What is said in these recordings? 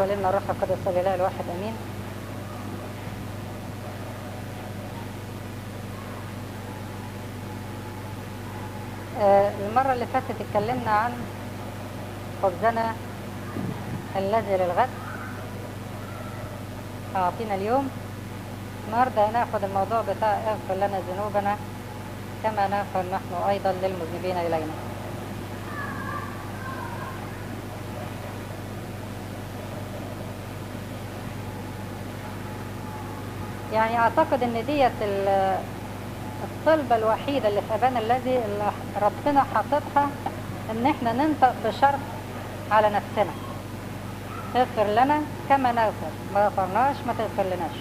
والابن الروح القدس الاله الواحد امين آه، المرة اللي فاتت اتكلمنا عن خبزنا الذي للغد أعطينا اليوم النهاردة هناخد الموضوع بتاع اغفر لنا ذنوبنا كما نغفر نحن أيضا للمذنبين إلينا يعني أعتقد إن ديت ال- الطلبة الوحيدة اللي في أبانا الذي اللي ربنا حاططها إن إحنا ننطق بشرط على نفسنا اغفر لنا كما نغفر ما غفرناش ما تغفر لناش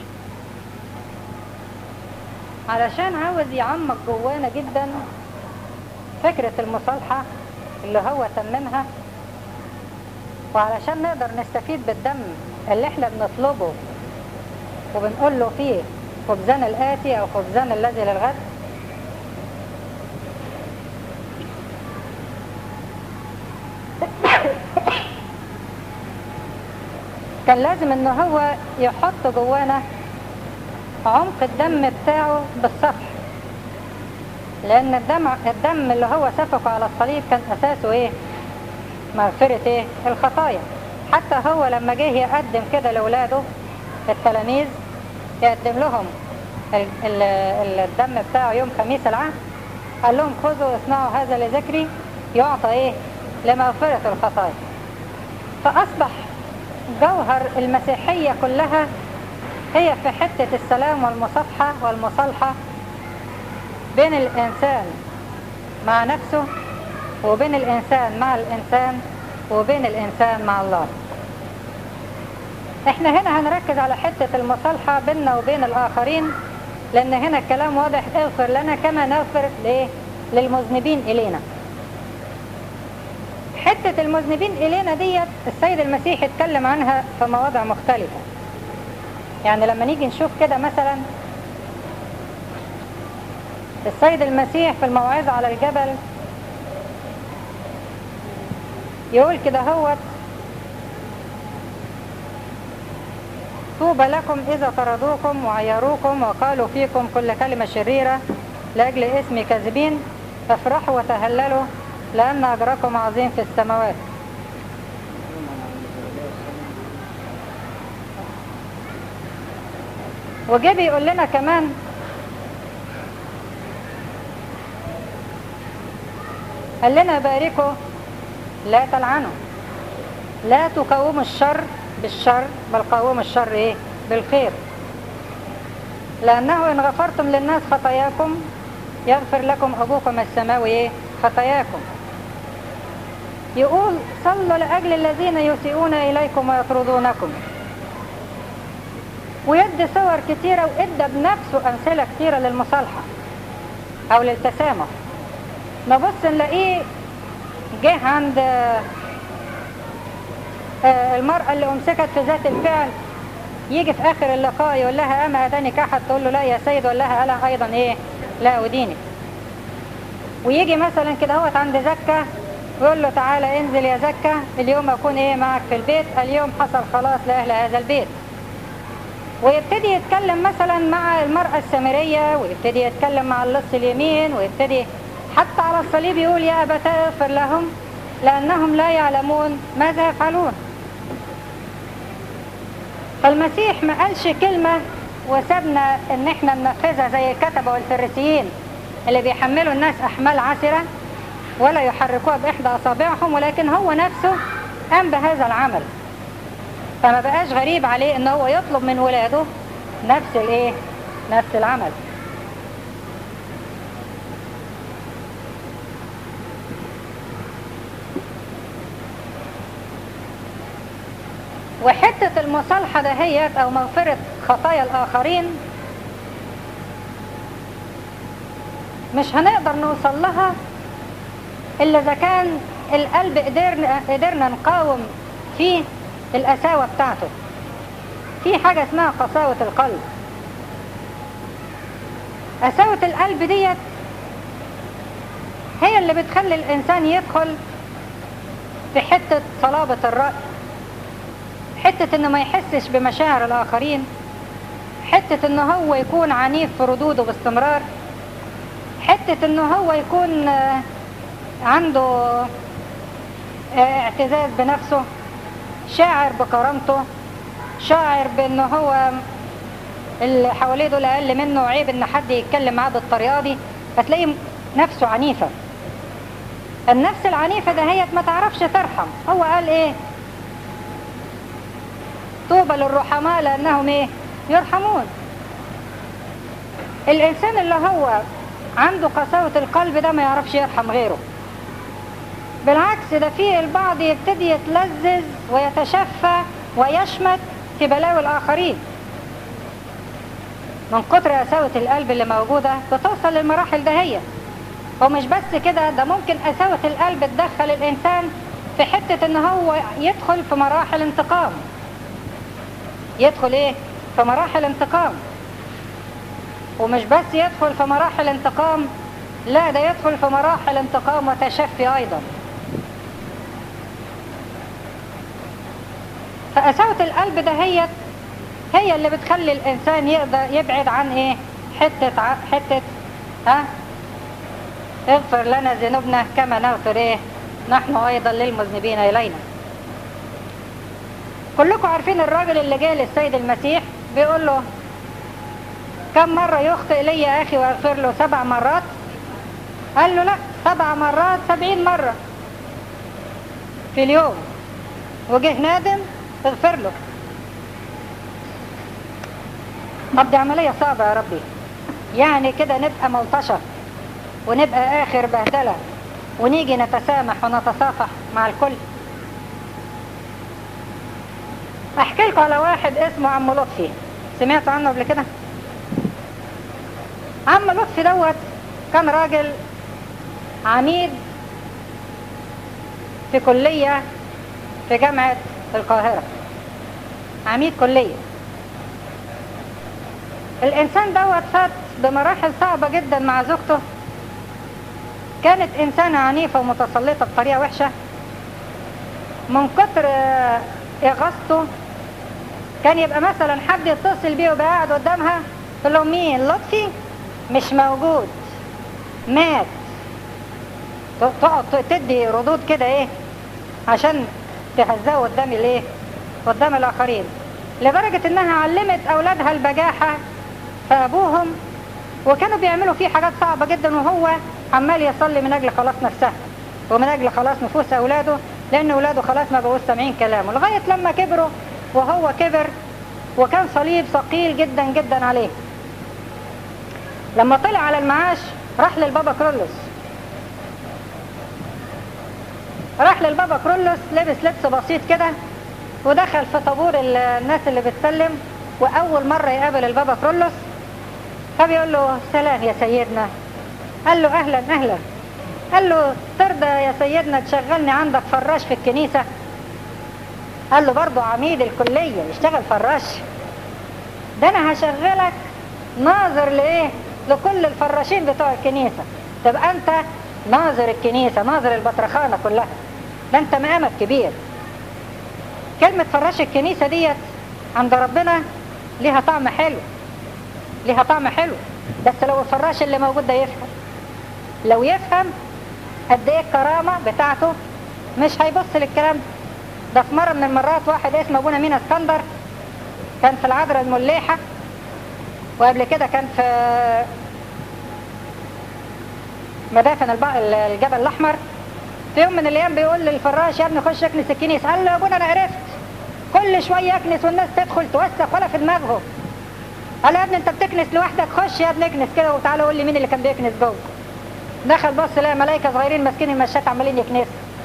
علشان عاوز يعمق جوانا جدا فكرة المصالحة اللي هو تممها وعلشان نقدر نستفيد بالدم اللي احنا بنطلبه وبنقول له فيه خبزنا الآتي أو خبزنا الذي للغد كان لازم ان هو يحط جوانا عمق الدم بتاعه بالصفح لان الدم الدم اللي هو سفكه على الصليب كان اساسه ايه مغفرة ايه الخطايا حتى هو لما جه يقدم كده لاولاده التلاميذ يقدم لهم ال- ال- الدم بتاعه يوم خميس العهد قال لهم خذوا اصنعوا هذا لذكري يعطى ايه لمغفرة الخطايا فأصبح جوهر المسيحية كلها هي في حتة السلام والمصافحة والمصالحة بين الإنسان مع نفسه وبين الإنسان مع الإنسان وبين الإنسان مع الله احنا هنا هنركز على حتة المصالحة بيننا وبين الآخرين لأن هنا الكلام واضح اغفر لنا كما نغفر لإيه؟ للمذنبين إلينا حتة المذنبين إلينا ديت السيد المسيح اتكلم عنها في مواضع مختلفة يعني لما نيجي نشوف كده مثلا السيد المسيح في الموعظة على الجبل يقول كده هوت طوبى لكم إذا طردوكم وعيروكم وقالوا فيكم كل كلمة شريرة لأجل اسمي كاذبين فافرحوا وتهللوا لأن أجركم عظيم في السماوات وجه بيقول لنا كمان قال لنا باركوا لا تلعنوا لا تقاوموا الشر بالشر بل قاوموا الشر ايه بالخير لأنه إن غفرتم للناس خطاياكم يغفر لكم أبوكم السماوي ايه خطاياكم يقول صلوا لأجل الذين يسيئون إليكم ويطردونكم ويدي صور كتيرة وإدى بنفسه أمثلة كتيرة للمصالحة أو للتسامح نبص نلاقيه جه عند آه، المرأة اللي أمسكت في ذات الفعل يجي في آخر اللقاء يقول لها أما أدانك أحد تقول له لا يا سيد ولا لها ألا أيضا إيه لا أدينك ويجي مثلا كده هوت عند زكا ويقول له تعالى انزل يا زكا اليوم أكون إيه معك في البيت اليوم حصل خلاص لأهل هذا البيت ويبتدي يتكلم مثلا مع المرأة السامرية ويبتدي يتكلم مع اللص اليمين ويبتدي حتى على الصليب يقول يا أبتاه اغفر لهم لأنهم لا يعلمون ماذا يفعلون فالمسيح ما قالش كلمة وسابنا ان احنا ننفذها زي الكتبة والفريسيين اللي بيحملوا الناس احمال عسرة ولا يحركوها باحدى اصابعهم ولكن هو نفسه قام بهذا العمل فما بقاش غريب عليه ان هو يطلب من ولاده نفس الايه نفس العمل وحتة المصالحة دهيت أو مغفرة خطايا الآخرين مش هنقدر نوصل لها إلا إذا كان القلب قدرنا, قدرنا نقاوم فيه القساوة بتاعته في حاجة اسمها قساوة القلب قساوة القلب ديت هي اللي بتخلي الإنسان يدخل في حتة صلابة الرأي حتة حتة انه ما يحسش بمشاعر الاخرين حتة انه هو يكون عنيف في ردوده باستمرار حتة انه هو يكون آه، عنده آه، اعتزاز بنفسه شاعر بكرامته شاعر بانه هو اللي حواليه دول اقل منه عيب ان حد يتكلم معاه بالطريقه دي هتلاقي نفسه عنيفه النفس العنيفه دهيت ما تعرفش ترحم هو قال ايه طوبى للرحماء لانهم ايه يرحمون الانسان اللي هو عنده قساوة القلب ده ما يعرفش يرحم غيره بالعكس ده فيه البعض يبتدي يتلذذ ويتشفى ويشمت في بلاوي الآخرين من كتر قساوة القلب اللي موجودة بتوصل للمراحل دهية ومش بس كده ده ممكن قساوة القلب تدخل الإنسان في حتة إن هو يدخل في مراحل انتقام يدخل إيه؟ في مراحل انتقام ومش بس يدخل في مراحل انتقام لا ده يدخل في مراحل انتقام وتشفي أيضا فقساوة القلب دهيت هي اللي بتخلي الإنسان يقدر يبعد عن إيه حتة ع- حتة ها اغفر لنا ذنوبنا كما نغفر إيه نحن أيضا للمذنبين إلينا كلكم عارفين الراجل اللي جاء للسيد المسيح بيقول له كم مرة يخطئ لي يا أخي وأغفر له سبع مرات قال له لا سبع مرات سبعين مرة في اليوم وجه نادم اغفر له طب دي عملية صعبة يا ربي يعني كده نبقى ملطشة ونبقى آخر بهدلة ونيجي نتسامح ونتصافح مع الكل احكي لكم على واحد اسمه عم لطفي سمعتوا عنه قبل كده عم لطفي دوت كان راجل عميد في كلية في جامعة القاهرة عميد كلية الإنسان دوت فات بمراحل صعبة جدا مع زوجته كانت إنسانة عنيفة ومتسلطة بطريقة وحشة من كتر آه، إغاظته كان يبقى مثلا حد يتصل بيه ويبقى قاعد قدامها تقول له مين لطفي مش موجود مات ت- تقعد تدي ردود كده ايه عشان تهزاه قدام الايه قدام الاخرين لدرجة انها علمت اولادها البجاحة في ابوهم وكانوا بيعملوا فيه حاجات صعبة جدا وهو عمال يصلي من اجل خلاص نفسها ومن اجل خلاص نفوس اولاده لان اولاده خلاص ما بقوش سامعين كلامه لغاية لما كبروا وهو كبر وكان صليب ثقيل جدا جدا عليه لما طلع على المعاش راح للبابا كرولوس راح للبابا كرولوس لبس لبس بسيط كده ودخل في طابور ال- الناس اللي بتسلم واول مرة يقابل البابا كرولوس فبيقول له سلام يا سيدنا قال له اهلا اهلا قال له ترضى يا سيدنا تشغلني عندك فراش في الكنيسة قال له برضه عميد الكلية يشتغل فراش ده انا هشغلك ناظر لايه لكل الفراشين بتوع الكنيسة تبقى انت ناظر الكنيسة ناظر البطرخانة كلها ده انت مقامك كبير كلمة فراش الكنيسة ديت عند ربنا ليها طعم حلو ليها طعم حلو بس لو الفراش اللي موجود ده يفهم لو يفهم قد ايه الكرامة بتاعته مش هيبص للكلام ده. ده في مرة من المرات واحد اسمه ابونا مينا اسكندر كان في العذراء المليحة وقبل كده كان في مدافن الب- الجبل الأحمر في يوم من الأيام بيقول للفراش يا ابني خش اكنس الكنيسة قال له يا ابونا أنا عرفت كل شوية اكنس والناس تدخل توسخ ولا في دماغهم قال له يا ابني أنت بتكنس لوحدك خش يا ابني اكنس كده وتعالى قول لي مين اللي كان بيكنس جوه دخل بص لقى ملايكة صغيرين ماسكين المشات عمالين يكنسوا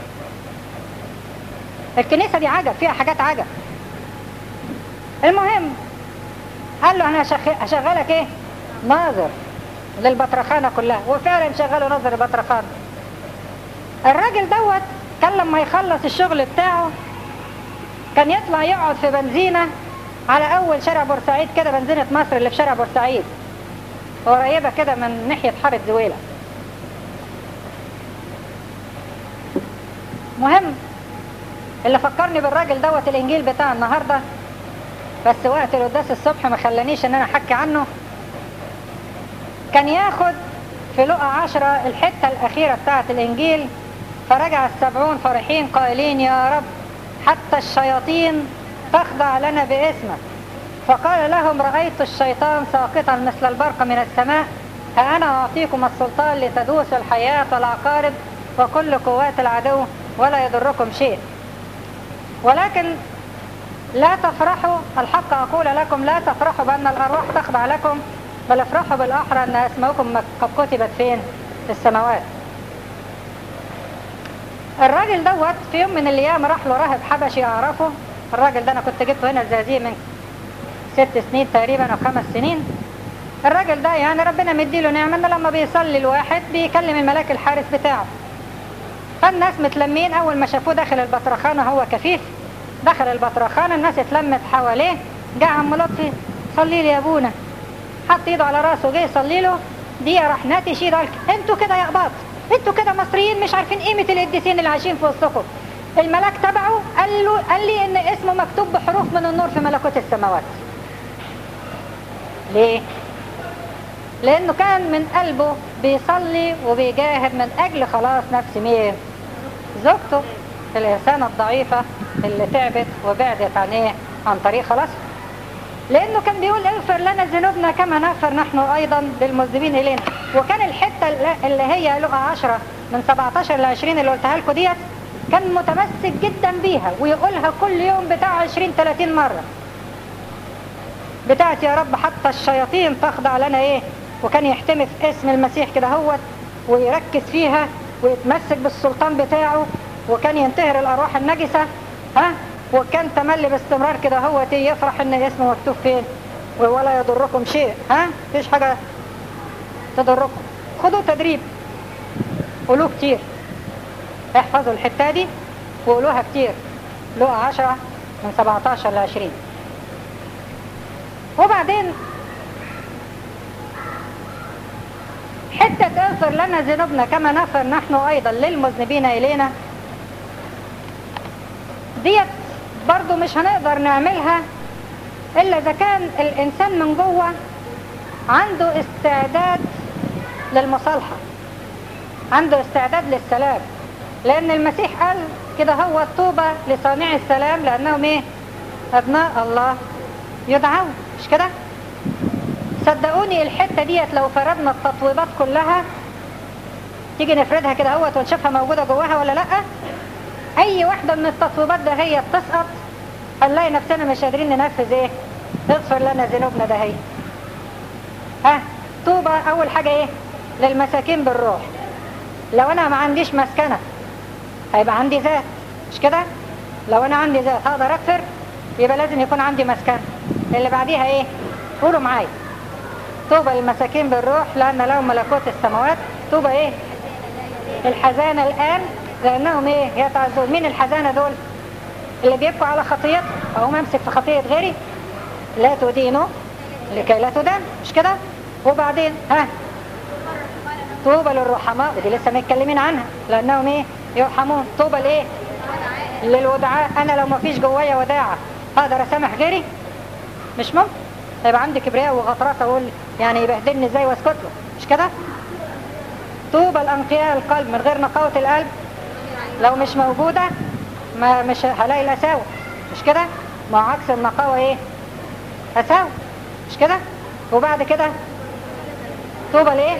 الكنيسة دي عجب فيها حاجات عجب المهم قال له انا هشغ- هشغلك ايه ناظر للبطرخانة كلها وفعلا شغله ناظر البطرخانة الراجل دوت كان لما يخلص الشغل بتاعه كان يطلع يقعد في بنزينة على اول شارع بورسعيد كده بنزينة مصر اللي في شارع بورسعيد قريبة كده من ناحية حارة زويلة مهم اللي فكرني بالراجل دوت الانجيل بتاع النهارده بس وقت القداس الصبح ما خلانيش ان انا احكي عنه كان ياخد في لقى عشرة الحتة الأخيرة بتاعة الإنجيل فرجع السبعون فرحين قائلين يا رب حتى الشياطين تخضع لنا باسمك فقال لهم رأيت الشيطان ساقطا مثل البرق من السماء ها أنا أعطيكم السلطان لتدوس الحياة والعقارب وكل قوات العدو ولا يضركم شيء ولكن لا تفرحوا الحق أقول لكم لا تفرحوا بأن الأرواح تخضع لكم بل افرحوا بالأحرى أن أسماءكم قد كتبت فين في السماوات الراجل دوت في يوم من الأيام راح له راهب حبشي أعرفه الراجل ده أنا كنت جبته هنا الزقازيق من ست سنين تقريبا أو خمس سنين الراجل ده يعني ربنا مديله نعمة إنه لما بيصلي الواحد بيكلم الملاك الحارس بتاعه فالناس متلمين أول ما شافوه داخل البطرخانة هو كفيف دخل البطرخانة الناس اتلمت حواليه جاء عم لطفي صلي لي يا ابونا حط ايده على راسه جه يصلي له دي راح ناتش ايده قال انتوا كده يا قباط انتوا كده مصريين مش عارفين قيمة القديسين اللي عايشين في وسطكم الملاك تبعه قال له قال لي ان اسمه مكتوب بحروف من النور في ملكوت السماوات ليه لانه كان من قلبه بيصلي وبيجاهد من اجل خلاص نفس مين زوجته الانسانة الضعيفة اللي تعبت وبعدت عن ايه عن طريق خلاص لانه كان بيقول اغفر لنا ذنوبنا كما نغفر نحن ايضا للمذنبين الينا وكان الحتة اللي هي لقى عشرة من 17 ل 20 اللي قلتها لكم ديت كان متمسك جدا بيها ويقولها كل يوم بتاع 20 30 مرة بتاعت يا رب حتى الشياطين تخضع لنا ايه وكان يحتمي في اسم المسيح كده هوت ويركز فيها ويتمسك بالسلطان بتاعه وكان ينتهر الارواح النجسة ها وكان تملي باستمرار كده هو يفرح ان اسمه مكتوب فين ولا يضركم شيء ها مفيش حاجة تضركم خدوا تدريب قولوه كتير احفظوا الحتة دي وقولوها كتير لقى عشرة من 17 ل 20 وبعدين حتة اغفر لنا ذنوبنا كما نغفر نحن ايضا للمذنبين الينا ديت برضو مش هنقدر نعملها الا اذا كان الانسان من جوه عنده استعداد للمصالحة عنده استعداد للسلام لان المسيح قال كده هو الطوبة لصانع السلام لانهم ايه ابناء الله يدعون مش كده صدقوني الحتة ديت لو فردنا التطويبات كلها تيجي نفردها كده اهوت ونشوفها موجودة جواها ولا لا اي واحدة من التطويبات ده هي تسقط هنلاقي نفسنا مش قادرين ننفذ ايه اغفر لنا ذنوبنا ده هي ها طوبة اول حاجة ايه للمساكين بالروح لو انا ما عنديش مسكنة هيبقى عندي ذات مش كده لو انا عندي ذات هقدر اغفر يبقى لازم يكون عندي مسكنة اللي بعديها ايه قولوا معايا طوبى للمساكين بالروح لان لهم ملكوت السماوات طوبى ايه الحزانة الان لانهم ايه يتعزون مين الحزانة دول اللي بيبكوا على خطيئة او ممسك في خطيئة غيري لا تدينوا لكي لا تدان مش كده وبعدين ها طوبى للرحماء ودي لسه متكلمين عنها لانهم ايه يرحمون طوبى لايه للودعاء انا لو ما فيش جوايا وداعة اقدر اسامح غيري مش ممكن يبقى عندي كبرياء وغطرسة اقول يعني يبهدلني ازاي واسكت له مش كده طوبى الانقياء القلب من غير نقاوة القلب لو مش موجودة ما مش هلاقي الاساوة مش كده ما عكس النقاوة ايه اساوة مش كده وبعد كده طوبى لايه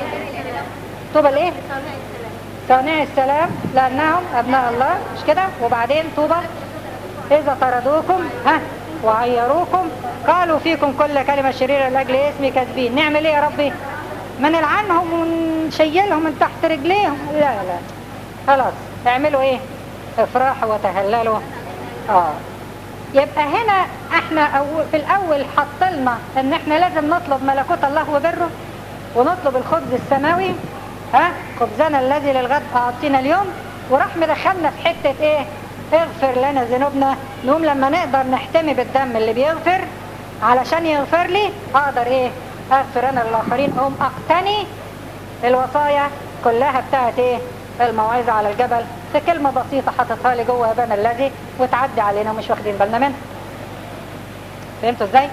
طوبى لايه صانع السلام لانهم ابناء الله مش كده وبعدين طوبى اذا طردوكم ها وعيروكم قالوا فيكم كل كلمة شريرة لأجل اسمي كاذبين نعمل ايه يا ربي ما نلعنهم ونشيلهم من تحت رجليهم لا لا خلاص اعملوا ايه افرحوا وتهللوا اه يبقى هنا احنا أو في الاول حطلنا ان احنا لازم نطلب ملكوت الله وبره ونطلب الخبز السماوي ها خبزنا الذي للغد اعطينا اليوم وراح مدخلنا في حتة ايه اغفر لنا ذنوبنا نقوم لما نقدر نحتمي بالدم اللي بيغفر علشان يغفر لي اقدر ايه اغفر انا للاخرين اقوم اقتني الوصايا كلها بتاعت ايه الموعظة على الجبل في كلمة بسيطة حاططها لي جوه ابانا الذي وتعدي علينا ومش واخدين بالنا منها فهمتوا ازاي؟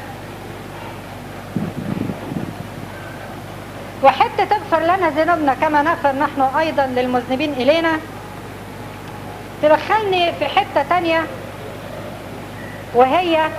وحتى تغفر لنا ذنوبنا كما نغفر نحن أيضا للمذنبين إلينا تدخلني في حتة تانية وهي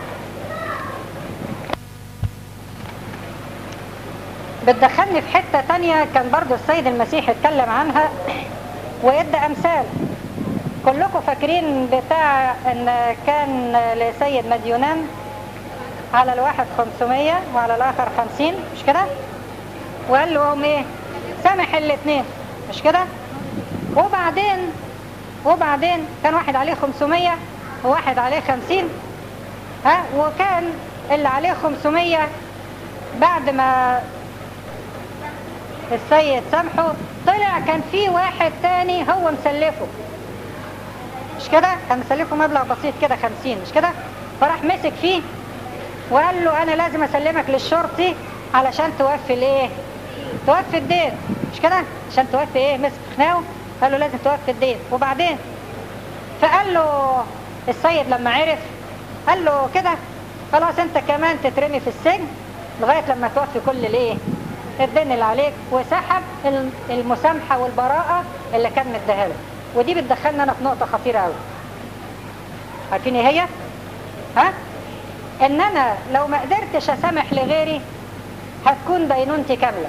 بتدخلني في حتة تانية كان برضو السيد المسيح اتكلم عنها ويدى أمثال كلكم فاكرين بتاع ان كان لسيد مديونان على الواحد 500 وعلى الاخر 50 مش كده وقال لهم ايه سامح الاثنين مش كده وبعدين وبعدين كان واحد عليه 500 وواحد عليه 50 ها وكان اللي عليه 500 بعد ما السيد سامحه طلع كان في واحد تاني هو مسلفه مش كده كان مسلفه مبلغ بسيط كده 50 مش كده فراح مسك فيه وقال له انا لازم اسلمك للشرطي علشان توفي الايه توفي الدين مش كده عشان توفي ايه مسك خناقه قال له لازم توفي الدين وبعدين فقال له السيد لما عرف قال له كده خلاص انت كمان تترمي في السجن لغاية لما توفي كل الايه الدين اللي عليك وسحب المسامحة والبراءة اللي كان مديها له ودي بتدخلنا انا في نقطة خطيرة قوي عارفين ايه هي ها ان انا لو ما قدرتش اسامح لغيري هتكون دينونتي كاملة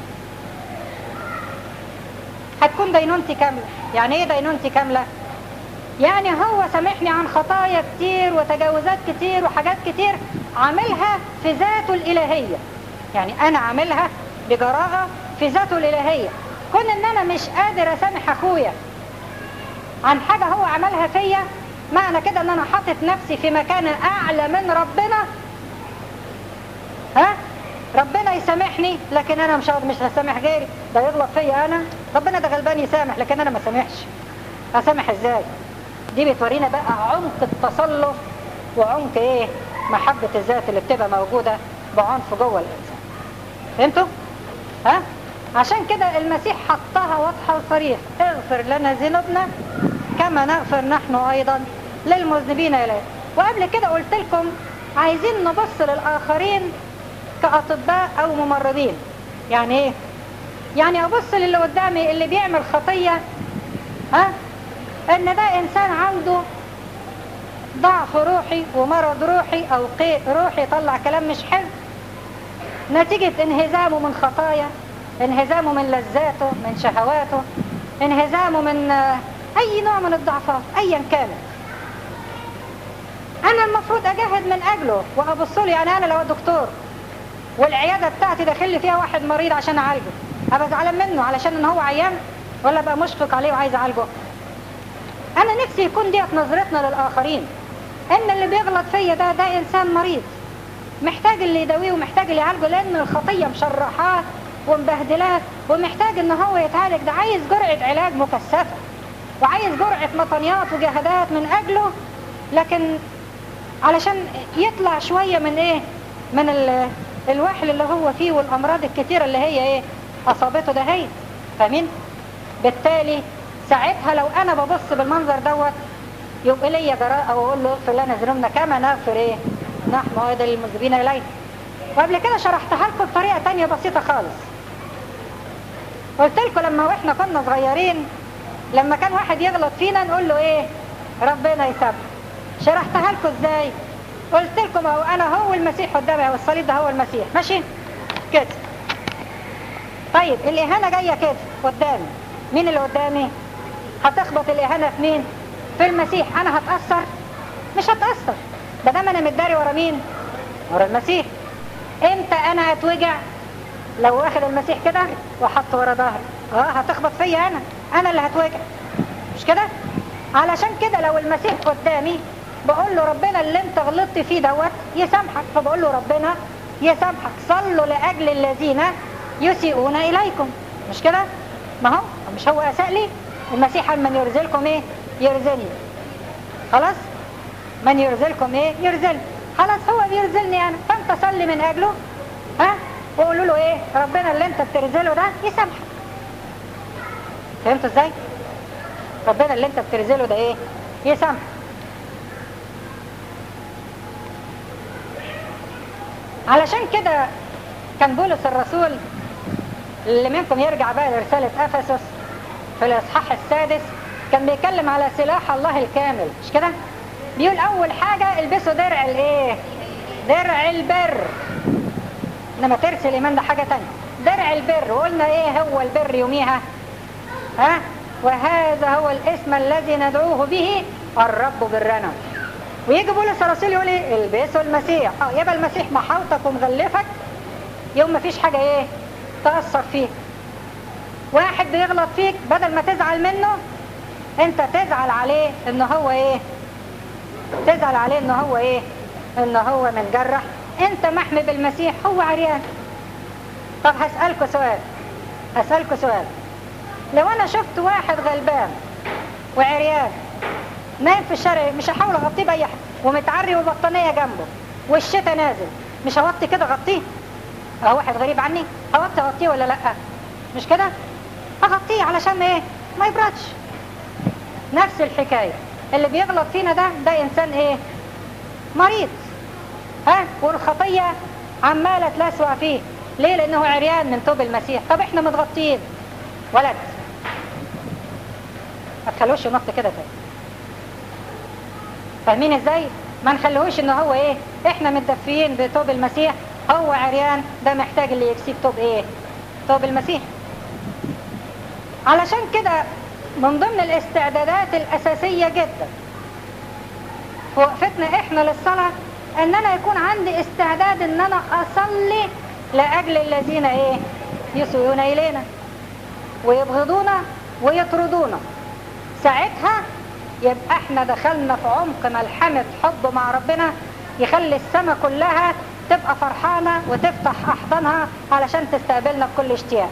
هتكون دينونتي كاملة يعني ايه دينونتي كاملة يعني هو سامحني عن خطايا كتير وتجاوزات كتير وحاجات كتير عاملها في ذاته الإلهية يعني أنا عاملها بجراءة في ذاته الإلهية كون إن أنا مش قادر أسامح أخويا عن حاجة هو عملها فيا معنى كده إن أنا حاطط نفسي في مكان أعلى من ربنا ها ربنا يسامحني لكن أنا مش مش هسامح غيري ده يغلط فيا أنا ربنا ده غلبان يسامح لكن أنا ما سامحش هسامح إزاي دي بتورينا بقى عمق التصلف وعمق ايه محبة الذات اللي بتبقى موجودة بعنف جوه الإنسان فهمتوا؟ ها؟ عشان كده المسيح حطها واضحة وصريح اغفر لنا ذنوبنا كما نغفر نحن أيضا للمذنبين إليه وقبل كده قلت لكم عايزين نبص للآخرين كأطباء أو ممرضين يعني ايه؟ يعني أبص للي قدامي اللي بيعمل خطية ها؟ ان ده انسان عنده ضعف روحي ومرض روحي او قيء روحي يطلع كلام مش حلو نتيجة انهزامه من خطايا انهزامه من لذاته من شهواته انهزامه من اي نوع من الضعفات ايا كانت انا المفروض اجاهد من اجله وابص له يعني انا لو دكتور والعيادة بتاعتي داخل لي فيها واحد مريض عشان اعالجه ابقى زعلان منه علشان ان هو عيان ولا ابقى مشفق عليه وعايز اعالجه انا نفسي يكون ديت نظرتنا للاخرين ان اللي بيغلط فيا ده ده انسان مريض محتاج اللي يداويه ومحتاج اللي يعالجه لان الخطية مشرحاه ومبهدلاه ومحتاج ان هو يتعالج ده عايز جرعة علاج مكثفة وعايز جرعة مطنيات وجهادات من اجله لكن علشان يطلع شوية من ايه من ال الوحل اللي هو فيه والامراض الكتيرة اللي هي ايه اصابته ده هي فاهمين بالتالي ساعتها لو انا ببص بالمنظر دوت يبقى ليا جراءة واقول له اغفر لنا ذنوبنا كما نغفر ايه نحن ايضا للمذنبين الينا وقبل كده شرحتها لكم بطريقة تانية بسيطة خالص قلت لكم لما واحنا كنا صغيرين لما كان واحد يغلط فينا نقول له ايه ربنا يسامحه شرحتها لكم ازاي قلت لكم اهو انا هو المسيح قدامي او الصليب ده هو المسيح ماشي كده طيب الاهانة جاية كده قدامي مين اللي قدامي هتخبط الاهانة في مين في المسيح انا هتأثر مش هتأثر ده دام انا متداري ورا مين ورا المسيح امتى انا هتوجع لو واخد المسيح كده وحط ورا ظهري اه هتخبط فيا انا انا اللي هتوجع مش كده علشان كده لو المسيح قدامي بقول له ربنا اللي انت غلطت فيه دوت يسامحك فبقول له ربنا يسامحك صلوا لاجل الذين يسيئون اليكم مش كده ما هو مش هو اساء لي المسيح من يرزلكم ايه يرزلني خلاص من يرزلكم ايه يرزلني خلاص هو بيرزلني انا فانت صلي من اجله ها وقولوا له ايه ربنا اللي انت بترزله ده يسامحك فهمتوا ازاي ربنا اللي انت بترزله ده ايه يسامح علشان كده كان بولس الرسول اللي منكم يرجع بقى لرسالة أفسس في الإصحاح السادس كان بيتكلم على سلاح الله الكامل مش كده؟ بيقول أول حاجة البسوا درع الإيه؟ درع البر إنما ترس الإيمان ده حاجة تانية درع البر وقلنا إيه هو البر يوميها؟ ها؟ وهذا هو الاسم الذي ندعوه به الرب برنا ويجي بولس الرسول يقول ايه البسوا المسيح اه يبقى المسيح محاوطك ومغلفك يوم ما فيش حاجه ايه تاثر فيك واحد بيغلط فيك بدل ما تزعل منه انت تزعل عليه ان هو ايه تزعل عليه ان هو ايه ان هو منجرح انت محمي بالمسيح هو عريان طب هسألكوا سؤال هسألكوا سؤال لو انا شفت واحد غلبان وعريان نايم في الشارع مش هحاول اغطيه باي حاجه ومتعري وبطانيه جنبه والشتاء نازل مش هوطي كده اغطيه اهو واحد غريب عني هوطي اغطيه ولا لا مش كده اغطيه علشان ايه ما يبردش نفس الحكايه اللي بيغلط فينا ده ده انسان ايه مريض ها والخطيه عماله تلسوع فيه ليه لانه عريان من توب المسيح طب احنا متغطيين ولد ما تخلوش ينط كده تاني فاهمين ازاي ما نخليهوش ان هو ايه احنا متدفيين بتوب المسيح هو عريان ده محتاج اللي يكسيه توب ايه توب المسيح علشان كده من ضمن الاستعدادات الاساسية جدا في وقفتنا احنا للصلاة ان انا يكون عندي استعداد ان انا اصلي لاجل الذين ايه يسوءون الينا ويبغضونا ويطردونا ساعتها يبقى احنا دخلنا في عمق ملحمة حب مع ربنا يخلي السماء كلها تبقى فرحانة وتفتح أحضانها علشان تستقبلنا بكل اشتياق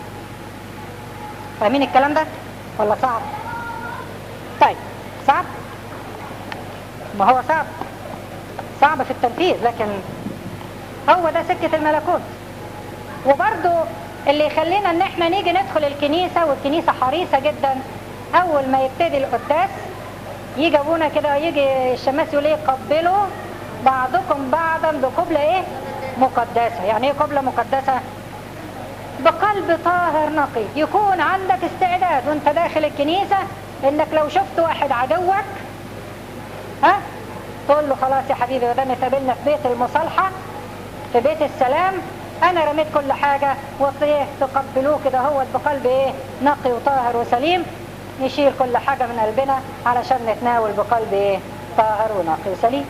فاهمين الكلام ده ولا صعب طيب صعب ما هو صعب صعب في التنفيذ لكن هو ده سكة الملكوت وبرضو اللي يخلينا ان احنا نيجي ندخل الكنيسة والكنيسة حريصة جدا اول ما يبتدي القداس يجي ابونا كده يجي الشماس يقول ايه قبلوا بعضكم بعضا بقبلة ايه مقدسة يعني ايه قبلة مقدسة بقلب طاهر نقي يكون عندك استعداد وانت داخل الكنيسة انك لو شفت واحد عدوك ها تقول له خلاص يا حبيبي ودام اتقابلنا في بيت المصالحة في بيت السلام انا رميت كل حاجة وطيه تقبلوه كده هو بقلب ايه نقي وطاهر وسليم نشيل كل حاجة من قلبنا علشان نتناول بقلب ايه طاهر ونقي وسليم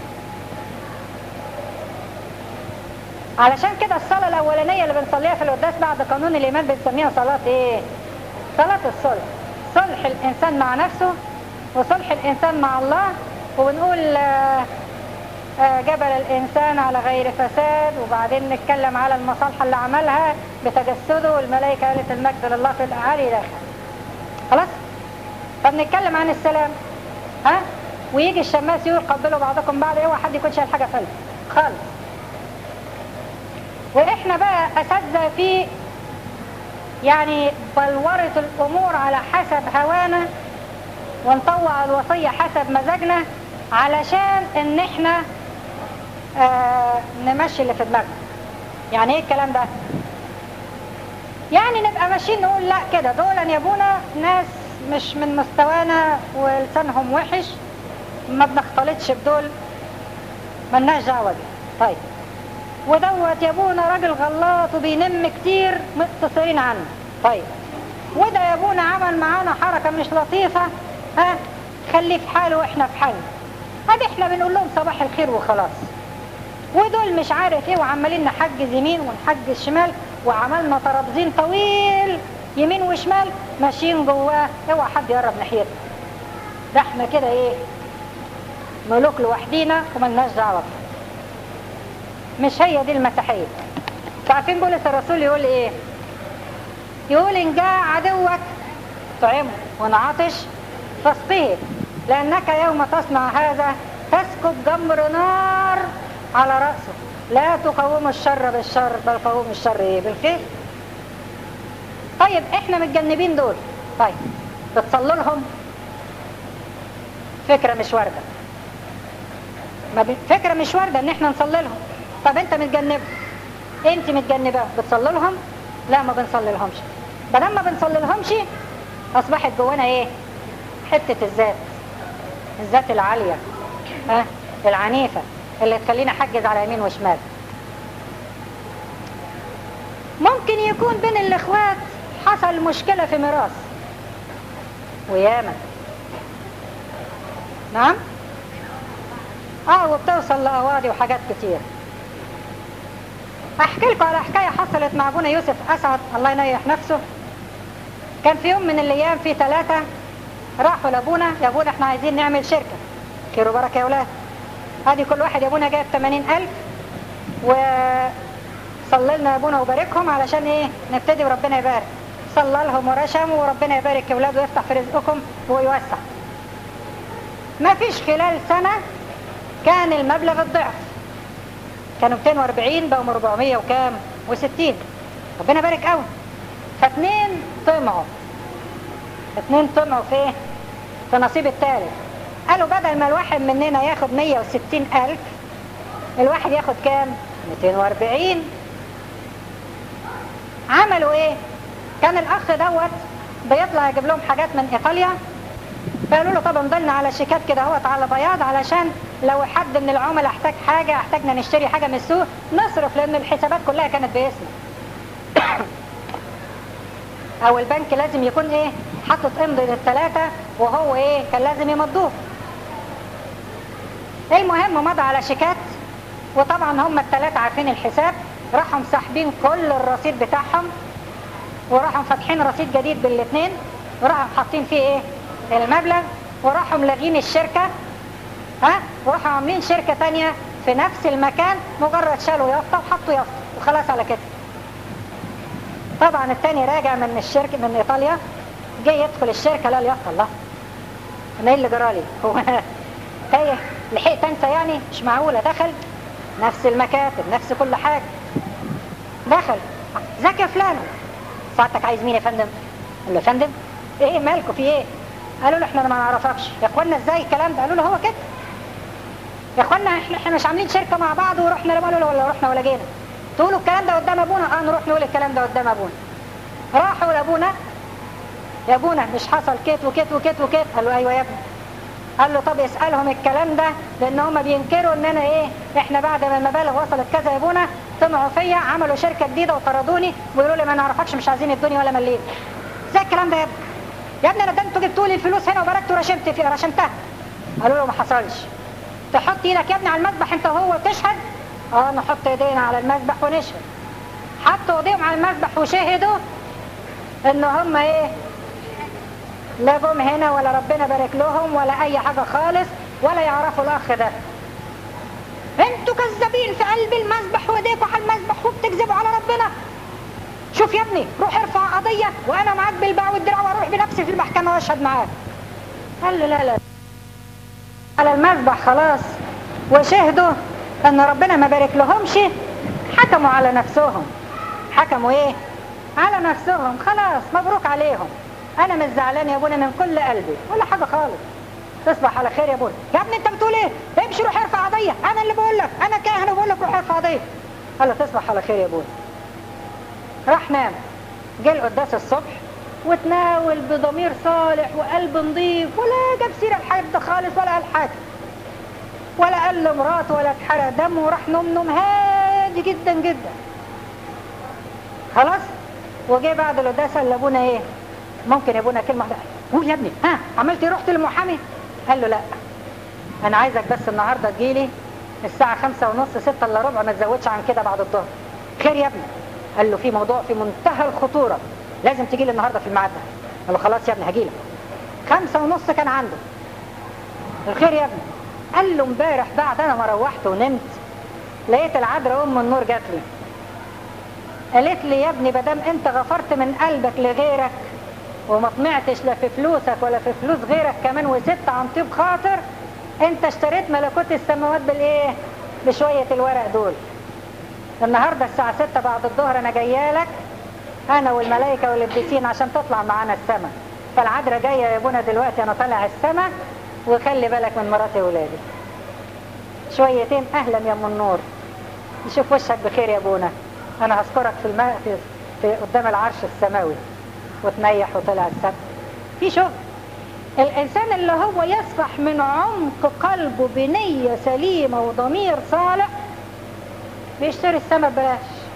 علشان كده الصلاة الأولانية اللي بنصليها في القداس بعد قانون الإيمان بنسميها صلاة إيه؟ صلاة الصلح صلح الإنسان مع نفسه وصلح الإنسان مع الله وبنقول آه آه جبل الإنسان على غير فساد وبعدين نتكلم على المصالحة اللي عملها بتجسده والملائكة قالت المجد لله في الأعالي داخل خلاص؟ فبنتكلم عن السلام ها؟ ويجي الشماس يقول قبلوا بعضكم بعض اوعى حد يكون شايل حاجة فلس خالص واحنا بقى اساتذه في يعني بلورة الامور على حسب هوانا ونطوع الوصية حسب مزاجنا علشان ان احنا آه نمشي اللي في دماغنا يعني ايه الكلام ده يعني نبقى ماشيين نقول لا كده دول يا ابونا ناس مش من مستوانا ولسانهم وحش ما بنختلطش بدول ملناش دعوه بيه طيب ودوت يا ابونا راجل غلاط وبينم كتير مقتصرين عنه طيب وده يا ابونا عمل معانا حركة مش لطيفة ها خليه في حاله واحنا في حالنا ادي احنا بنقول لهم صباح الخير وخلاص ودول مش عارف ايه وعمالين نحجز يمين ونحجز شمال وعملنا ترابزين طويل يمين وشمال ماشيين جواه اوعى حد يقرب ناحيتنا ده احنا كده ايه ملوك لوحدينا وملناش دعوه مش هي دي المسيحية عارفين بولس الرسول يقول ايه يقول ان جاء عدوك طعمه وان عطش فاسقيه لانك يوم تصنع هذا تسكب جمر نار على رأسه لا تقوم الشر بالشر بل قوم الشر ايه بالخير طيب احنا متجنبين دول طيب بتصلوا لهم فكرة مش واردة ما ب... فكرة مش واردة ان احنا نصلي لهم طب انت متجنب انت متجنبة بتصلي لهم لا ما بنصلي لهمش بدل ما بنصلي لهمش اصبحت جوانا ايه حتة الذات الذات العالية ها العنيفة اللي تخلينا حجز على يمين وشمال ممكن يكون بين الاخوات حصل مشكلة في ميراث وياما نعم اه وبتوصل لقواضي وحاجات كتير احكي لكم على حكاية حصلت مع ابونا يوسف اسعد الله ينيح نفسه كان في يوم من الايام في ثلاثة راحوا لابونا يا ابونا احنا عايزين نعمل شركة خير وبركة يا ولاد ادي كل واحد يا ابونا جايب 80000 وصلى لنا يا ابونا وباركهم علشان ايه نبتدي وربنا يبارك صلى لهم ورشم وربنا يبارك يا ولاد ويفتح في رزقكم ويوسع ما فيش خلال سنة كان المبلغ الضعف كانوا 240 بقوا 400 وكام و60 ربنا يبارك قوي فاتنين طمعوا اتنين طمعوا في ايه في نصيب التالت قالوا بدل ما الواحد مننا ياخد 160 ألف الواحد ياخد كام 240 عملوا ايه كان الاخ دوت بيطلع يجيب لهم حاجات من ايطاليا فقالوا له طب امضلنا على شيكات كده اهوت على بياض علشان لو حد من العملاء احتاج حاجة احتاجنا نشتري حاجة من السوق نصرف لان الحسابات كلها كانت باسمه او البنك لازم يكون ايه حاطط امضي للثلاثة وهو ايه كان لازم يمضوه المهم مضى على شيكات وطبعا هم الثلاثة عارفين الحساب راحوا مسحبين كل الرصيد بتاعهم وراحوا فاتحين رصيد جديد بالاثنين وراحوا حاطين فيه ايه المبلغ وراحوا ملاغين الشركة ها وراحوا عاملين شركة تانية في نفس المكان مجرد شالوا يافطة وحطوا يافطة وخلاص على كده طبعا التاني راجع من الشركة من ايطاليا جاي يدخل الشركة لا اليافطة الله انا ايه اللي جرالي هو تايه لحقت انت يعني مش معقولة دخل نفس المكاتب نفس كل حاجة دخل ازيك يا فلان ساعتك عايز مين يا فندم قال له يا فندم ايه مالكوا في ايه قالوا له احنا ما نعرفكش يا اخوانا ازاي الكلام ده قالوا له هو كده يا اخوانا احنا احنا مش عاملين شركه مع بعض ورحنا قالوا له ولا رحنا ولا جينا تقولوا الكلام ده قدام ابونا اه نروح نقول الكلام ده قدام ابونا راحوا لابونا يا ابونا مش حصل كيت وكيت وكيت وكيت قال له ايوه يا ابني قال له طب اسالهم الكلام ده لان هم بينكروا ان انا ايه احنا بعد ما المبالغ وصلت كذا يا ابونا طمعوا فيا عملوا شركه جديده وطردوني ويقولوا لي ما نعرفكش مش عايزين الدنيا ولا مليم ازاي الكلام ده يا ابني يا ابني انا ده انتوا جبتوا لي الفلوس هنا وباركت ورشمت في رشمتها قالوا له ما حصلش تحط ايدك يا ابني على المذبح انت وهو وتشهد اه نحط ايدينا على المذبح ونشهد حطوا ايديهم على المذبح وشهدوا ان هم ايه لا جم هنا ولا ربنا بارك لهم ولا اي حاجة خالص ولا يعرفوا الاخ ده انتوا كذابين في قلب المذبح وايديكوا على المذبح وبتكذبوا على ربنا شوف يا ابني روح ارفع قضية وانا معاك بالباع والدرع واروح بنفسي في المحكمة واشهد معاك قال له لا لا على المذبح خلاص وشهدوا ان ربنا ما بارك لهمش حكموا على نفسهم حكموا ايه على نفسهم خلاص مبروك عليهم انا مش زعلان يا ابونا من كل قلبي ولا حاجة خالص تصبح على خير يا ابونا يا ابني انت بتقول ايه امشي روح ارفع قضية انا اللي بقول لك انا كاهن وبقول لك روح ارفع قضية قال له تصبح على خير يا ابونا راح نام جه القداس الصبح وتناول بضمير صالح وقلب نظيف ولا جاب سيرة لحد خالص ولا قال حاجة ولا قال لمراته ولا اتحرق دمه وراح نوم نوم هادي جدا جدا خلاص وجه بعد القداس قال لابونا ايه ممكن يا ابونا كلمة واحدة قول يا ابني ها عملت ايه رحت للمحامي قال له لا انا عايزك بس النهارده تجيلي الساعة خمسة ونص ستة الا ربع ما تزودش عن كده بعد الظهر خير يا ابني قال له في موضوع في منتهى الخطورة لازم تجي لي النهاردة في الميعاد ده قال له خلاص يا ابني هجي لك خمسة ونص كان عنده الخير يا ابني قال له امبارح بعد انا ما روحت ونمت لقيت العذراء ام النور جات لي قالت لي يا ابني بدام انت غفرت من قلبك لغيرك وما طمعتش لا في فلوسك ولا في فلوس غيرك كمان وسبت عن طيب خاطر انت اشتريت ملكوت السماوات بالايه بشوية الورق دول النهاردة الساعة ستة بعد الظهر انا جايه لك انا والملائكة والقديسين عشان تطلع معانا السماء فالعذراء جاية يا ابونا دلوقتي انا طالع السماء وخلي بالك من مراتي وولادي شويتين اهلا يا ام النور نشوف وشك بخير يا ابونا انا هذكرك في الماء في, في قدام العرش السماوي وتنيح وطلع السبت في شغل الانسان اللي هو يصفح من عمق قلبه بنية سليمة وضمير صالح بيشتري السما ببلاش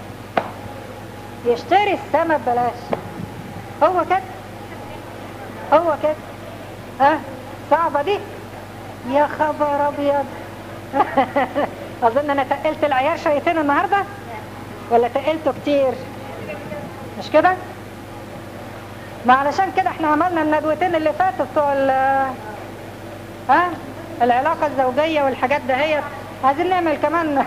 يشتري السما ببلاش هو كده هو كده ها صعبة دي يا خبر ابيض اظن انا تقلت العيار شويتين النهاردة ولا تقلته كتير مش كده ما علشان كده احنا عملنا الندوتين اللي فاتوا بتوع ها العلاقة الزوجية والحاجات دهيت عايزين نعمل كمان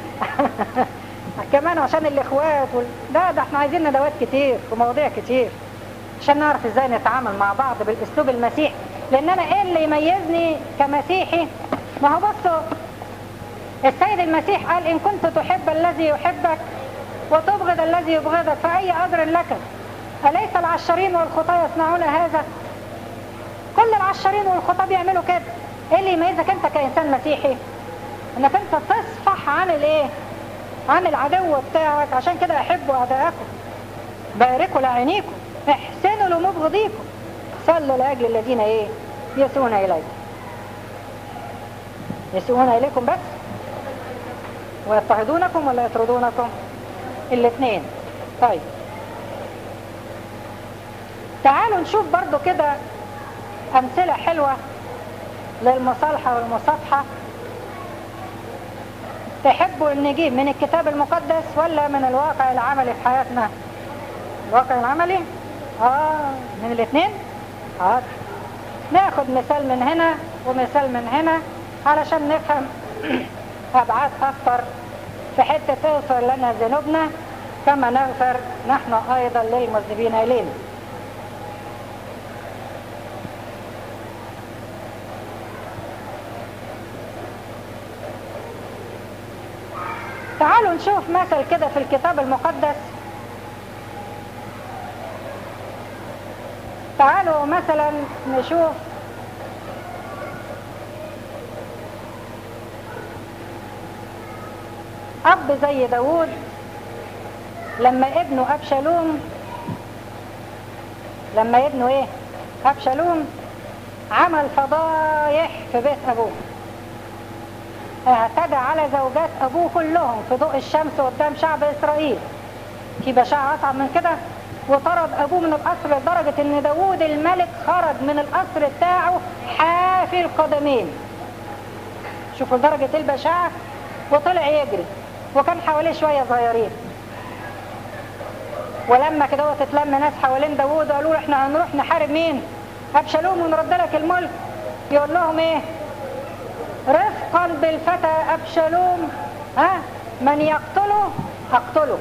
كمان عشان الاخوات وال... لا ده احنا عايزين ندوات كتير ومواضيع كتير عشان نعرف ازاي نتعامل مع بعض بالاسلوب المسيحي لان انا ايه اللي يميزني كمسيحي ما هو بصوا السيد المسيح قال ان كنت تحب الذي يحبك وتبغض الذي يبغضك فاي اجر لك أليس العشرين والخطاة يصنعون هذا كل العشرين والخطاة بيعملوا كده ايه اللي يميزك انت كإنسان مسيحي انك انت تصفح عن الايه عن العدو بتاعك عشان كده احبوا اعداءكم باركوا لعينيكم احسنوا لمبغضيكم صلوا لاجل الذين ايه يسوون اليكم يسوون اليكم بس ويضطهدونكم ولا يطردونكم الاثنين طيب تعالوا نشوف برضو كده أمثلة حلوة للمصالحة والمصافحة تحبوا ان نجيب من الكتاب المقدس ولا من الواقع العملي في حياتنا الواقع العملي اه من الاثنين اه ناخد مثال من هنا ومثال من هنا علشان نفهم ابعاد اكتر في حتة تغفر لنا ذنوبنا كما نغفر نحن ايضا للمذنبين الينا تعالوا نشوف مثل كده في الكتاب المقدس تعالوا مثلا نشوف أب زي داود لما ابنه أبشالوم لما ابنه ايه أبشالوم عمل فضايح في بيت أبوه اعتدى على زوجات أبوه كلهم في ضوء الشمس قدام شعب إسرائيل في بشاعة أصعب من كده وطرد أبوه من القصر لدرجة إن داوود الملك خرج من القصر بتاعه حافي القدمين شوفوا درجة البشاعة وطلع يجري وكان حواليه شوية صغيرين ولما كده تتلم ناس حوالين داوود وقالوا له احنا هنروح نحارب مين أبشالوم ونرد لك الملك يقول لهم ايه رفقا بالفتى أبشالوم ها من يقتله أقتله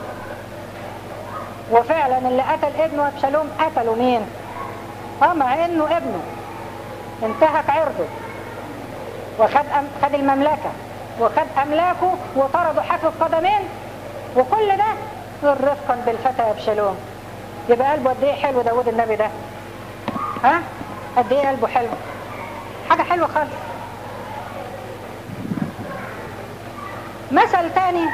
وفعلا اللي قتل ابنه أبشالوم قتلوا مين اه مع انه ابنه انتهك عرضه وخد أم خد المملكة وخد أملاكه وطردوا حافظ قدمين وكل ده رفقا بالفتى أبشالوم يبقى قلبه قد ايه حلو داود النبي ده ها قد ايه قلبه حلو حاجة حلوة خالص مثل تاني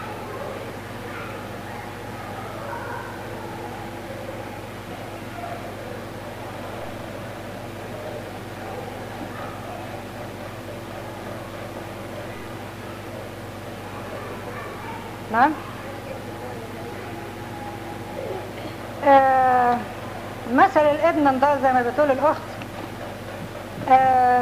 نعم آه مثل الابن ده زي ما بتقول الاخت آه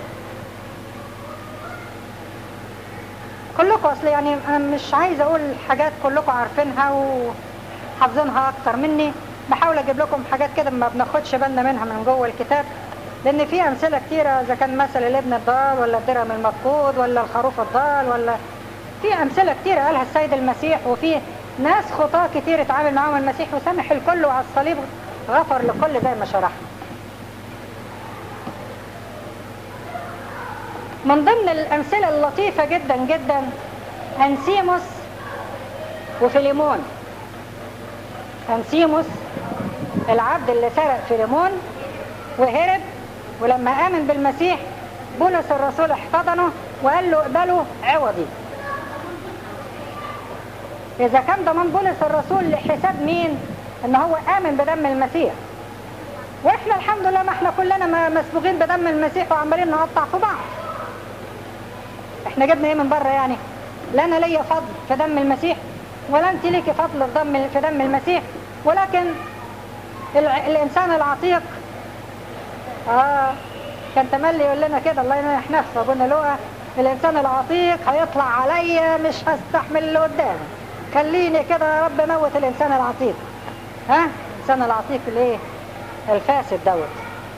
كلكم اصل يعني انا مش عايزه اقول حاجات كلكم عارفينها وحافظينها اكتر مني بحاول اجيب لكم حاجات كده ما بناخدش بالنا منها من جوه الكتاب لان في امثله كتيره اذا كان مثل الابن الضال ولا الدرهم المفقود ولا الخروف الضال ولا في امثله كتيره قالها السيد المسيح وفي ناس خطاه كتير اتعامل معاهم المسيح وسامح الكل وعلى الصليب غفر لكل زي ما شرح من ضمن الامثله اللطيفه جدا جدا انسيموس وفيليمون انسيموس العبد اللي سرق فيليمون وهرب ولما امن بالمسيح بولس الرسول احتضنه وقال له اقبله عوضي اذا كان ضمان بولس الرسول لحساب مين ان هو امن بدم المسيح واحنا الحمد لله ما احنا كلنا مسبوقين بدم المسيح وعمالين نقطع في بعض احنا جبنا ايه من بره يعني لا انا ليا فضل في دم المسيح ولا انت ليكي فضل في دم في دم المسيح ولكن الانسان العتيق اه كان تملي يقول لنا كده الله ينح نفسه ابونا لقى الانسان العتيق هيطلع عليا مش هستحمل اللي قدامي خليني كده يا رب موت الانسان العتيق ها الانسان العتيق الايه الفاسد دوت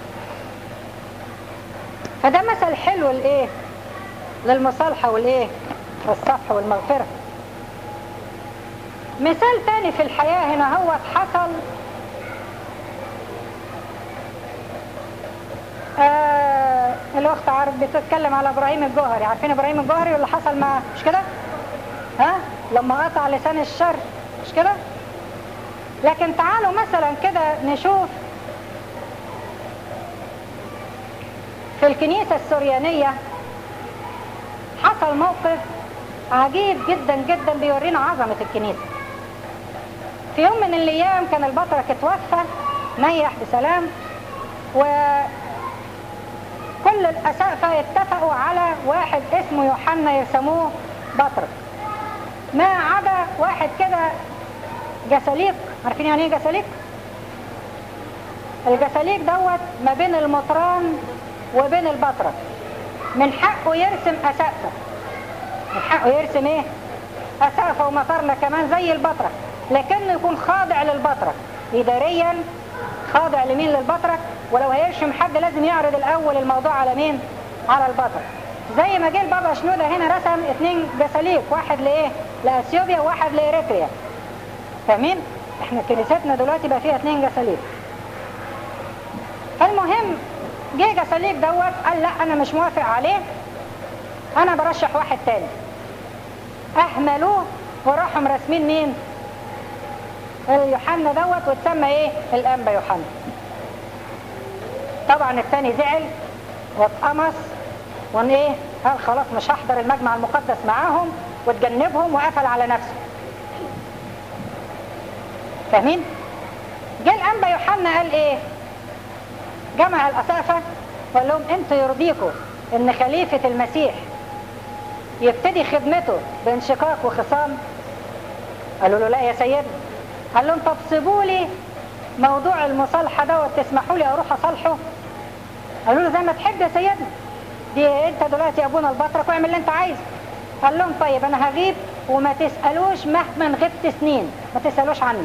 فده مثل حلو الايه للمصالحه والايه والصفح والمغفره مثال تاني في الحياه هنا هو حصل آه الاخت عارف بتتكلم على ابراهيم الجوهري عارفين ابراهيم الجوهري واللي حصل معاه مش كده ها لما قطع لسان الشر مش كده لكن تعالوا مثلا كده نشوف في الكنيسة السوريانية حصل موقف عجيب جدا جدا بيورينا عظمة الكنيسة في يوم من الأيام كان البطرك اتوفى نيح بسلام و كل الأسقفة اتفقوا على واحد اسمه يوحنا يسموه بطرك ما عدا واحد كده جساليق عارفين يعني ايه جساليق؟ الجساليق دوت ما بين المطران وبين البطرك من حقه يرسم أسقفة من حقه يرسم ايه؟ أسقفة ومطرنا كمان زي البطرك لكنه يكون خاضع للبطرك إداريا خاضع لمين للبطرك ولو هيرشم حد لازم يعرض الاول الموضوع على مين على البطرك زي ما جه البابا شنودة هنا رسم اتنين جساليق واحد لايه لاثيوبيا وواحد لاريتريا فاهمين احنا كنيستنا دلوقتي بقى فيها اتنين جساليق فالمهم جه جساليق دوت قال لا انا مش موافق عليه انا برشح واحد تاني اهملوه وراحوا مرسمين مين اليوحنا دوت وتسمى ايه الانبا يوحنا طبعا الثاني زعل واتقمص وان ايه قال خلاص مش هحضر المجمع المقدس معاهم وتجنبهم وقفل على نفسه فاهمين جه الانبا يوحنا قال ايه جمع الاسافه وقال لهم انتوا يرضيكم ان خليفه المسيح يبتدي خدمته بانشقاق وخصام قالوا له لا يا سيدنا قال لهم طب سيبوا لي موضوع المصالحة ده وتسمحوا لي اروح اصالحه قالوا له زي ما تحب يا سيدنا دي انت دلوقتي ابونا البطرك واعمل اللي انت عايزه قال لهم طيب انا هغيب وما تسألوش مهما غبت سنين ما تسألوش عني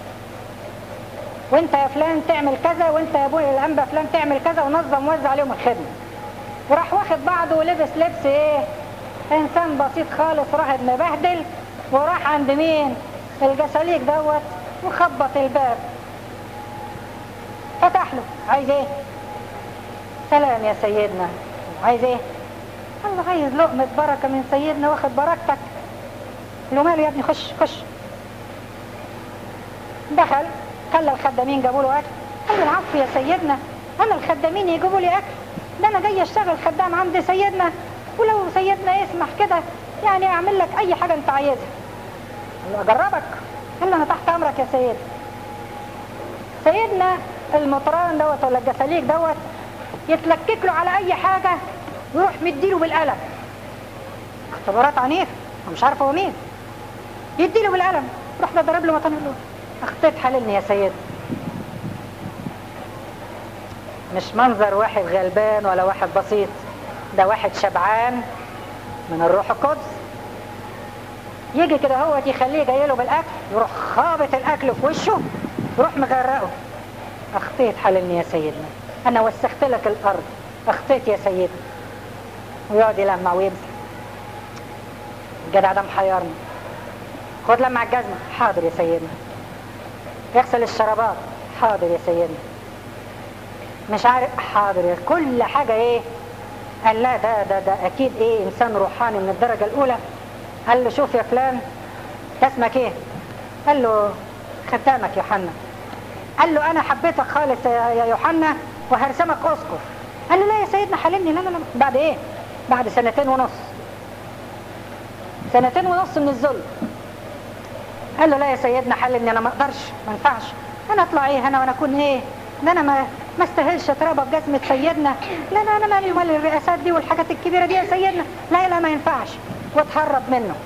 وانت يا فلان تعمل كذا وانت يا ابويا الانبا فلان تعمل كذا ونظم وزع عليهم الخدمة وراح واخد بعضه ولبس لبس ايه انسان بسيط خالص راهب مبهدل وراح عند مين الجساليك دوت وخبط الباب فتح له عايز ايه سلام يا سيدنا عايز ايه قال له عايز لقمة بركة من سيدنا واخد بركتك قال له ماله يا ابني خش خش دخل خلى الخدامين جابوا له اكل قال له العفو يا سيدنا انا الخدامين يجيبوا لي اكل ده انا جاي اشتغل خدام عند سيدنا ولو سيدنا يسمح كده يعني اعمل لك اي حاجة انت عايزها قال له اجربك قال له انا تحت امرك يا سيد سيدنا المطران دوت ولا الجساليك دوت يتلكك له على اي حاجة ويروح مديله بالقلم اختبارات عنيفة مش عارف هو مين يديله بالقلم يروح ده ضرب له مطن له اخطيت حللني يا سيد مش منظر واحد غلبان ولا واحد بسيط ده واحد شبعان من الروح القدس يجي كده هو يخليه جاي له بالاكل يروح خابط الاكل في وشه يروح مغرقه اخطيت حللني يا سيدنا انا وسخت لك الارض اخطيت يا سيدنا ويقعد يلمع ويمسك الجدع ده محيرني خد لمع الجزمة حاضر يا سيدنا يغسل الشرابات حاضر يا سيدنا مش عارف حاضر يا كل حاجة ايه قال لا ده ده ده اكيد ايه انسان روحاني من الدرجة الاولى قال له شوف يا فلان اسمك ايه قال له خدامك يوحنا قال له انا حبيتك خالص يا يوحنا وهرسمك اسقف قال له لا يا سيدنا حللني لا لا لا بعد ايه بعد سنتين ونص سنتين ونص من الذل قال له لا يا سيدنا حللني انا ما اقدرش ما ينفعش انا اطلع ايه انا وانا اكون ايه ده انا ما ما استاهلش اتربى بجزمة سيدنا لا لا انا مالي ومال الرئاسات دي والحاجات الكبيرة دي يا سيدنا لا لا ما ينفعش واتهرب منه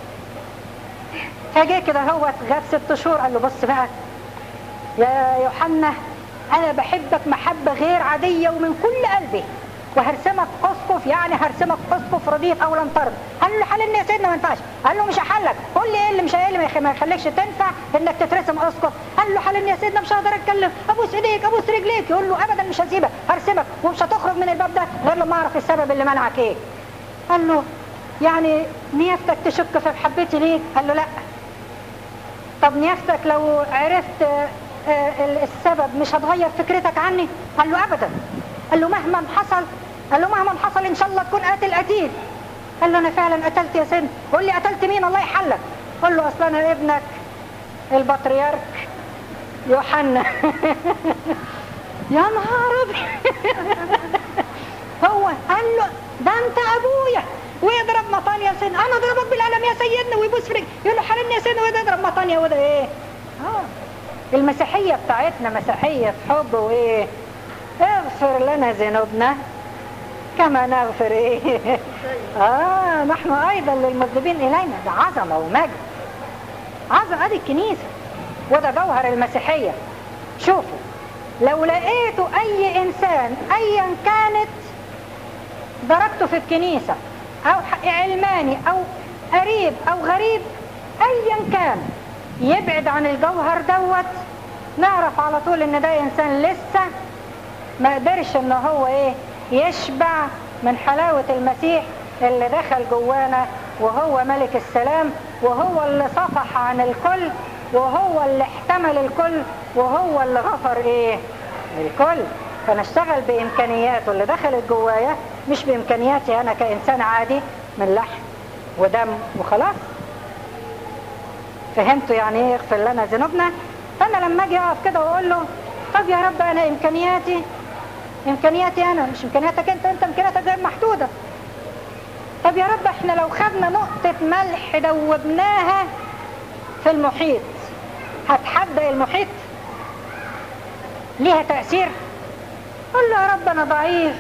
فجاه كده هو غاب ست شهور قال له بص بقى يا يوحنا انا بحبك محبة غير عادية ومن كل قلبي وهرسمك اسقف يعني هرسمك اسقف رديف او لم ترضى قال له حللني يا سيدنا ما ينفعش قال له مش هحلك قول لي ايه اللي مش ايه اللي ما يخليكش تنفع انك تترسم اسقف قال له حللني يا سيدنا مش هقدر اتكلم ابوس ايديك ابوس رجليك يقول له ابدا مش هسيبك هرسمك ومش هتخرج من الباب ده غير لما اعرف السبب اللي منعك ايه قال له يعني نيافتك تشك في محبتي ليك قال له لا طب نيافتك لو عرفت السبب مش هتغير فكرتك عني قال له ابدا قال له مهما حصل قال له مهما حصل ان شاء الله تكون قاتل قتيل قال له انا فعلا قتلت يا سيدنا قول لي قتلت مين الله يحلك قال له اصلا انا ابنك البطريرك يوحنا يا نهار هو قال له ده انت ابويا ويضرب مطانيا يا سيدنا انا اضربك بالقلم يا سيدنا ويبوس فريق يقول له حرمني يا سيدنا ويضرب مطانيا وده ايه اه المسيحية بتاعتنا مسيحية حب وايه اغفر لنا ذنوبنا كما نغفر ايه اه نحن ايضا للمذنبين الينا ده عظمة ومجد عظمة ادي الكنيسة وده جوهر المسيحية شوفوا لو لقيتوا اي انسان ايا كانت درجته في الكنيسة او علماني او قريب او غريب ايا كان يبعد عن الجوهر دوت نعرف على طول ان ده انسان لسه ما قدرش ان هو ايه يشبع من حلاوة المسيح اللي دخل جوانا وهو ملك السلام وهو اللي صفح عن الكل وهو اللي احتمل الكل وهو اللي غفر ايه الكل فنشتغل بامكانياته اللي دخلت جوايا مش بامكانياتي انا كانسان عادي من لحم ودم وخلاص فهمتوا يعني ايه يغفر لنا ذنوبنا فانا لما اجي اقف كده واقول له طب يا رب انا امكانياتي امكانياتي انا مش امكانياتك انت انت امكانياتك غير محدوده طب يا رب احنا لو خدنا نقطة ملح دوبناها في المحيط هتحدى المحيط ليها تأثير قل له يا رب انا ضعيف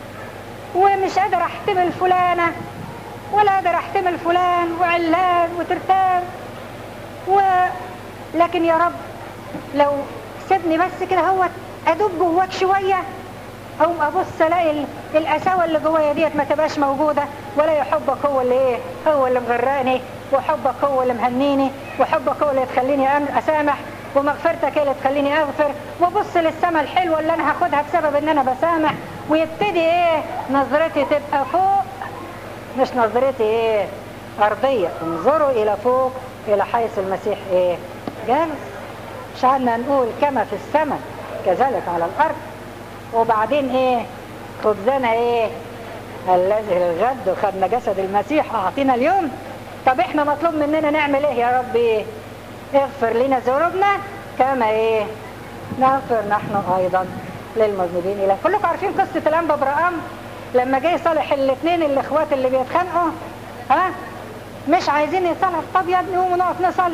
ومش قادر احتمل فلانة ولا قادر احتمل فلان وعلان وترتان و... لكن يا رب لو سيبني بس كده هو ادوب جواك شوية او ابص الاقي القساوه اللي جوايا ديت ما تبقاش موجوده ولا يحبك هو اللي ايه هو اللي مغرقني وحبك هو اللي مهنيني وحبك هو اللي تخليني اسامح ومغفرتك هي اللي تخليني اغفر وبص للسما الحلوه اللي انا هاخدها بسبب ان انا بسامح ويبتدي ايه نظرتي تبقى فوق مش نظرتي ايه ارضيه انظروا الى فوق الى حيث المسيح ايه جالس مش عنا نقول كما في السماء كذلك على الارض وبعدين ايه خبزنا ايه الذي الغد وخدنا جسد المسيح اعطينا اليوم طب احنا مطلوب مننا نعمل ايه يا رب ايه اغفر لنا ذنوبنا كما ايه نغفر نحن ايضا للمذنبين الى كلكم عارفين قصة الانبا برقام لما جه يصالح الاثنين الاخوات اللي بيتخانقوا ها مش عايزين يصالح طب يا ابني قوموا نقف نصلي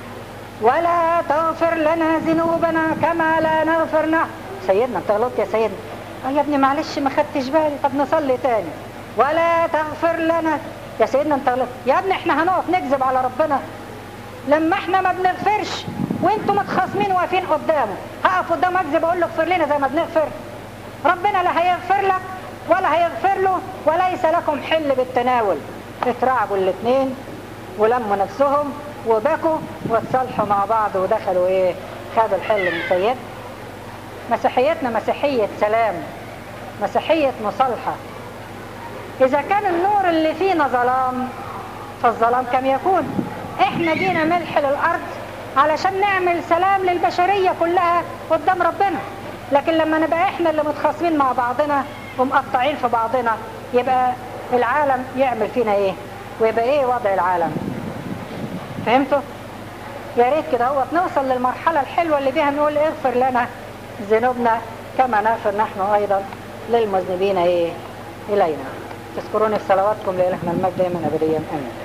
ولا تغفر لنا ذنوبنا كما لا نغفر نحن سيدنا انت غلطت يا سيدنا اه يا ابني معلش ما خدتش بالي طب نصلي تاني ولا تغفر لنا يا سيدنا انت غلطت يا ابني احنا هنقف نكذب على ربنا لما احنا ما بنغفرش وانتوا متخاصمين واقفين قدامه هقف قدامه اكذب اقول له اغفر لنا زي ما بنغفر ربنا لا هيغفر لك ولا هيغفر له وليس لكم حل بالتناول اترعبوا الاثنين ولموا نفسهم وبكوا واتصالحوا مع بعض ودخلوا ايه خدوا الحل من سيدنا مسيحيتنا مسيحية سلام مسيحية مصالحة إذا كان النور اللي فينا ظلام فالظلام كم يكون إحنا جينا ملح للأرض علشان نعمل سلام للبشرية كلها قدام ربنا لكن لما نبقى إحنا اللي متخاصمين مع بعضنا ومقطعين في بعضنا يبقى العالم يعمل فينا إيه ويبقى إيه وضع العالم فهمتوا؟ يا ريت كده هو نوصل للمرحلة الحلوة اللي بيها نقول اغفر لنا ذنوبنا كما نغفر نحن أيضا للمذنبين إيه إلينا تذكروني في صلواتكم لإلهنا المجد دائما أبديا آمين